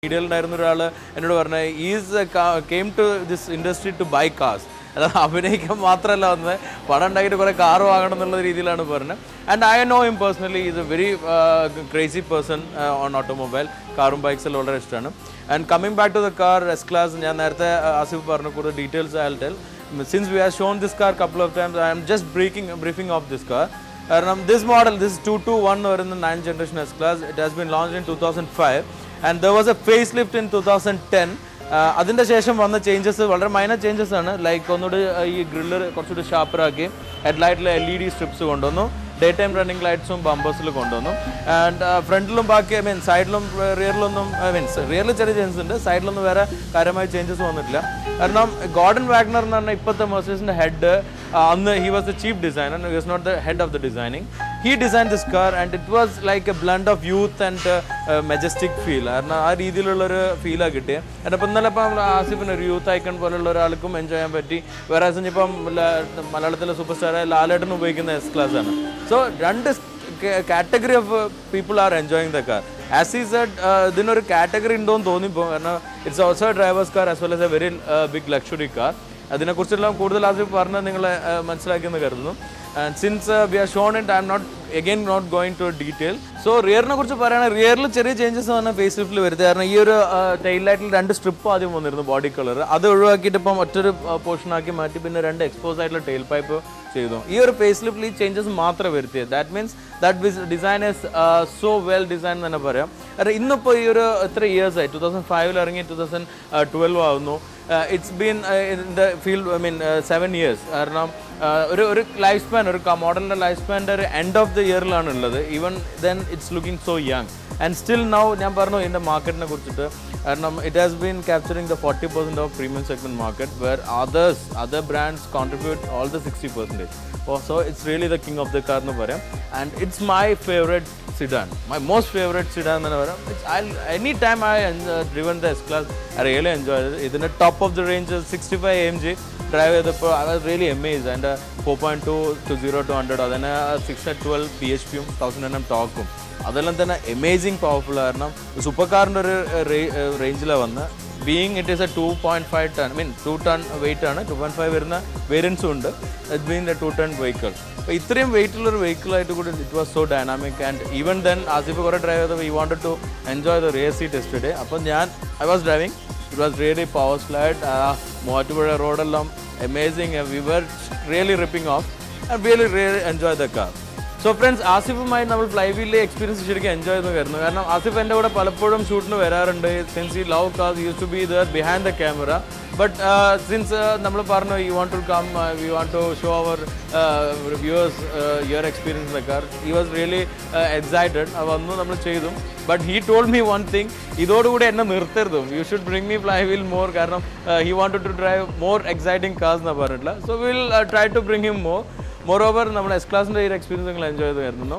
മീഡിയയിലുണ്ടായിരുന്ന ഒരാൾ എന്നോട് പറഞ്ഞത് is came to this industry to buy cars അതായത് അഭിനയിക്കാൻ മാത്രമല്ല വന്നത് പണം ഉണ്ടാക്കിയിട്ട് കുറേ കാർ വാങ്ങണം എന്നുള്ള രീതിയിലാണ് പറഞ്ഞത് and I know him personally is a very crazy person on automobile കാറും ബൈക്സിൽ വളരെ ഇഷ്ടമാണ് and coming back to the car S class ഞാൻ നേരത്തെ uh, ആസിഫ് പറഞ്ഞു കൂടുതൽ details I'll tell since we have shown this car couple of times I'm just breaking briefing of this car കാരണം this model this two two one വരുന്ന nine generation S class it has been launch in two thousand five and there was a face lift in two thousand ten അതിൻ്റെ ശേഷം വന്ന changes വളരെ minor changes ആണ് like ഒന്നുകൂടി uh, ഈ grill കുറച്ചുകൂടി ഷാർപ്പറാക്കി ഹെഡ്ലൈറ്റിൽ എൽ ഇ ഡി സ്ട്രിപ്സ് കൊണ്ടുവന്നു ഡേ ടൈം റണ്ണിംഗ് ലൈറ്റ്സും ബമ്പേഴ്സിൽ കൊണ്ടുവന്നു ആൻഡ് ഫ്രണ്ടിലും ബാക്കി ഐ മീൻ സൈഡിലും റിയറിലൊന്നും ഐ മീൻസ് റിയറിൽ ചെറിയ ചേഞ്ചസ് ഉണ്ട് സൈഡിലൊന്നും വേറെ കാര്യമായ ചേഞ്ചസ് വന്നിട്ടില്ല കാരണം ഗോർഡൻ വാഗ്നർ എന്ന് പറഞ്ഞാൽ ഇപ്പോഴത്തെ മെർസീസിൻ്റെ ഹെഡ് അന്ന് he was the chief designer he was not the head of the designing he design this car and it was like a blend of youth and majestic feel കാരണം ആ രീതിയിലുള്ളൊരു ഫീലാണ് കിട്ടിയത് കാരണം ഇപ്പം ഇന്നലെ ഇപ്പം നമ്മൾ ആസിഫിന് ഒരു യൂത്ത് ഐക്കൺ പോലുള്ള ഒരാൾക്കും എൻജോയ് ചെയ്യാൻ പറ്റി വേറെ ഇപ്പം മലയാളത്തിലെ സൂപ്പർ സ്റ്റാറായ ലാലേട്ടൻ ഉപയോഗിക്കുന്ന എസ് ക്ലാസ് ആണ് സോ രണ്ട് category of people are enjoying the car as he said ഇതിനൊരു കാറ്റഗറി ഉണ്ടോയെന്ന് തോന്നിപ്പോ കാരണം it's also drivers car as well is a very big luxury car അതിനെക്കുറിച്ചെല്ലാം കൂടുതൽ ആസിഫ് പറഞ്ഞ് നിങ്ങളെ uh, മനസ്സിലാക്കിയെന്ന് കരുതുന്നു and since we are shown it I'm not again not going to detail so റിയറിനെ കുറിച്ച് പറയുകയാണെങ്കിൽ റിയറിൽ ചെറിയ ചേഞ്ചസ് വന്ന ഫേസ് ലിഫ്റ്റിൽ വരുന്നത് കാരണം ഈ ഒരു ടൈൽ ലൈറ്റിൽ രണ്ട് സ്ട്രിപ്പ് ആദ്യം വന്നിരുന്നു ബോഡി കളർ അത് ഒഴിവാക്കിയിട്ട് ഇപ്പം ഒറ്റൊരു പോർഷൻ ആക്കി മാറ്റി പിന്നെ രണ്ട് എക്സ്പോസ് ആയിട്ടുള്ള ടെയിൽ പൈപ്പ് ചെയ്തു ഈ ഒരു ഫേസ് ലിഫ്റ്റിൽ ഈ ചേഞ്ചസ് മാത്രമേ വരുത്തിയത് that means that design is so well design എന്ന് തന്നെ പറയാം കാരണം ഇന്നിപ്പോൾ ഈ ഒരു എത്ര ഇയേഴ്സ് ആയി ടു തൗസൻഡ് ഫൈവിൽ ഇറങ്ങി ടു തൗസൻഡ് ട്വൽവ് ആവുന്നു it's been in the field I mean seven years കാരണം uh, ഒരു ഒരു ലൈഫ് സ്പാൻ ഒരു മോഡലിൻ്റെ ലൈഫ് സ്പാൻ്റെ ഒരു എൻഡ് ഓഫ് ദ ഇയറിലാണ് ഉള്ളത് even then it's looking so young and still now ഞാൻ പറഞ്ഞു ഇതിൻ്റെ മാർക്കറ്റിനെ കുറിച്ചിട്ട് കാരണം it has been capturing the forty percent of premium segment market where others other brands contribute all the sixty percentage so it's really the king of the car എന്ന് പറയാം and it's my favourite sedan my most favourite sedan എന്ന് പറയാം it's I any time I driven the S class I really enjoy ചെയ്ത് ഇതിൻ്റെ top of the range sixty five M G drive ചെയ്തപ്പോൾ I was really amaze അതിൻ്റെ four point two two zero to hundred അതിന് six twelve P H പിയും thousand N M ടോക്കും അതെല്ലാം തന്നെ amazing powerful കാരണം സൂപ്പർ കാറിൻ്റെ ഒരു റേഞ്ചിലാണ് വന്ന് being it is a two point five ton mean two ton weight ആണ് ടു പോയിന്റ് ഫൈവ് വരുന്ന വേരിയൻസും ഉണ്ട് it been a two ton vehicle അപ്പോൾ ഇത്രയും വെയിറ്റ് ഉള്ള ഒരു വെഹിക്കിൾ ആയിട്ട് കൂടി it was so dynamic and even then Asif കുറേ ഡ്രൈവ് ചെയ്തപ്പോൾ he wanted to enjoy the rear seat test അപ്പോൾ ഞാൻ I was driving it was really power slide Muvattupuzha റോഡെല്ലാം amazing we were really ripping off and really really enjoy the car so friends ആസിഫുമായി നമ്മൾ ഫ്ലൈ വീലിലെ experience ശരിക്കും enjoy ചെയ്ത് വരുന്നു കാരണം ആസിഫ് എൻ്റെ കൂടെ പലപ്പോഴും ഷൂട്ടിന് വരാറുണ്ട് since he love cars use to be there behind the camera but since നമ്മൾ പറഞ്ഞു you want to come we want to show our viewers your experience in the car he was really excited അത് വന്നു നമ്മൾ ചെയ്തു but he told me one thing ഇതോടുകൂടി എന്നെ നിർത്തരുത് you should bring me flywheel more കാരണം he wanted to drive more exciting cars എന്നാണ് പറഞ്ഞിട്ടില്ല so will try to bring him more more over നമ്മൾ എസ് ക്ലാസിൻ്റെ ഈ ഒരു എക്സ്പീരിയൻസ് നിങ്ങൾ എൻജോയ് ചെയ്ത് വരുന്നു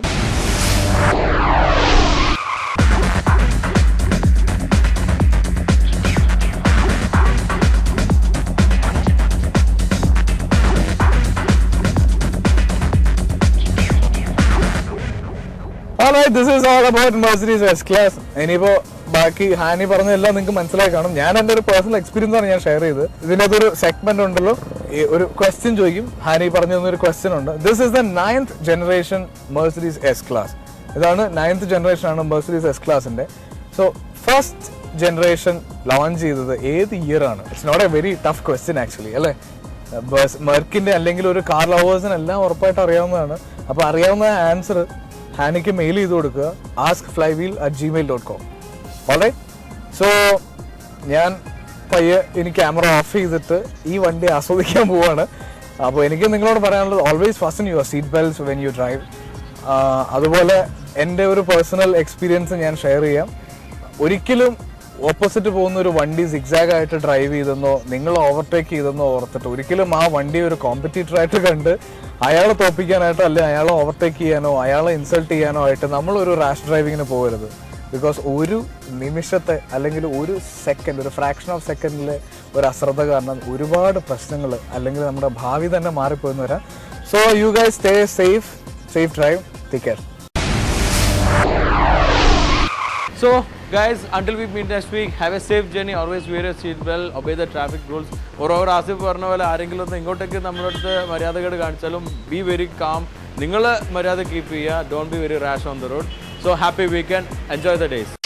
this is all about Mercedes S class ഇനിയിപ്പോ ബാക്കി ഹാനി പറഞ്ഞതെല്ലാം നിങ്ങൾക്ക് മനസ്സിലായി കാണും ഞാൻ എൻ്റെ ഒരു പേഴ്സണൽ എക്സ്പീരിയൻസ് ആണ് ഞാൻ ഷെയർ ചെയ്തത് ഇതിനകത്ത് ഒരു സെഗ്മെന്റ് ഉണ്ടല്ലോ ഈ ഒരു ക്വസ്റ്റ്യൻ ചോദിക്കും ഹാനി പറഞ്ഞു തന്ന ഒരു ക്വസ്റ്റ്യൻ ഉണ്ട് this is the ninth generation Mercedes S class ഇതാണ് നയൻത് ജനറേഷൻ ആണ് മെർസിഡീസ് എസ് ക്ലാസിന്റെ സോ ഫസ്റ്റ് ജനറേഷൻ ലോഞ്ച് ചെയ്തത് ഏത് ഇയർ ആണ് it's not a very tough question actually അല്ലേ ബസ് മെർക്കിന്റെ അല്ലെങ്കിൽ ഒരു കാർ ലവേഴ്സിന് എല്ലാം ഉറപ്പായിട്ട് അറിയാവുന്നതാണ് അപ്പൊ അറിയാവുന്ന ആൻസർ ഹാനിക്ക് മെയിൽ ചെയ്ത് കൊടുക്കുക ask flywheel at gmail dot com ഓളെ സോ ഞാൻ പയ്യെ ഇനി ക്യാമറ ഓഫ് ചെയ്തിട്ട് ഈ വണ്ടി ആസ്വദിക്കാൻ പോവാണ് അപ്പോൾ എനിക്ക് നിങ്ങളോട് പറയാനുള്ളത് always fasten your seat belts when you drive അതുപോലെ എൻ്റെ ഒരു പേഴ്സണൽ എക്സ്പീരിയൻസ് ഞാൻ ഷെയർ ചെയ്യാം ഒരിക്കലും ഓപ്പോസിറ്റ് പോകുന്ന ഒരു വണ്ടി സിഗ്സാഗ് ആയിട്ട് ഡ്രൈവ് ചെയ്തെന്നോ നിങ്ങൾ ഓവർടേക്ക് ചെയ്തെന്നോ ഓർത്തിട്ട് ഒരിക്കലും ആ വണ്ടി ഒരു കോമ്പറ്റീറ്റർ ആയിട്ട് കണ്ട് അയാളെ തോപ്പിക്കാനായിട്ടോ അല്ലെങ്കിൽ അയാളെ ഓവർടേക്ക് ചെയ്യാനോ അയാളെ ഇൻസൾട്ട് ചെയ്യാനോ ആയിട്ട് നമ്മളൊരു റാഷ് ഡ്രൈവിങ്ങിന് പോകരുത് ബിക്കോസ് ഒരു നിമിഷത്തെ അല്ലെങ്കിൽ ഒരു സെക്കൻഡ് ഒരു ഫ്രാക്ഷൻ ഓഫ് സെക്കൻഡിലെ ഒരു അശ്രദ്ധ കാരണം ഒരുപാട് പ്രശ്നങ്ങൾ അല്ലെങ്കിൽ നമ്മുടെ ഭാവി തന്നെ മാറിപ്പോയെന്ന് വരാം so you guys stay safe safe drive take care so guys until we meet next week have a safe journey always wear a seat വെൽ ഒബേ ദ ട്രാഫിക് റൂൾസ് ഓരോരോ ആസിഫ് പറഞ്ഞ പോലെ ആരെങ്കിലും ഒന്ന് ഇങ്ങോട്ടേക്ക് നമ്മുടെ അടുത്ത് മര്യാദകേട് കാണിച്ചാലും ബി വെരി കാം നിങ്ങൾ മര്യാദ കീപ്പ് ചെയ്യുക don't be very rash on the road so happy weekend enjoy the days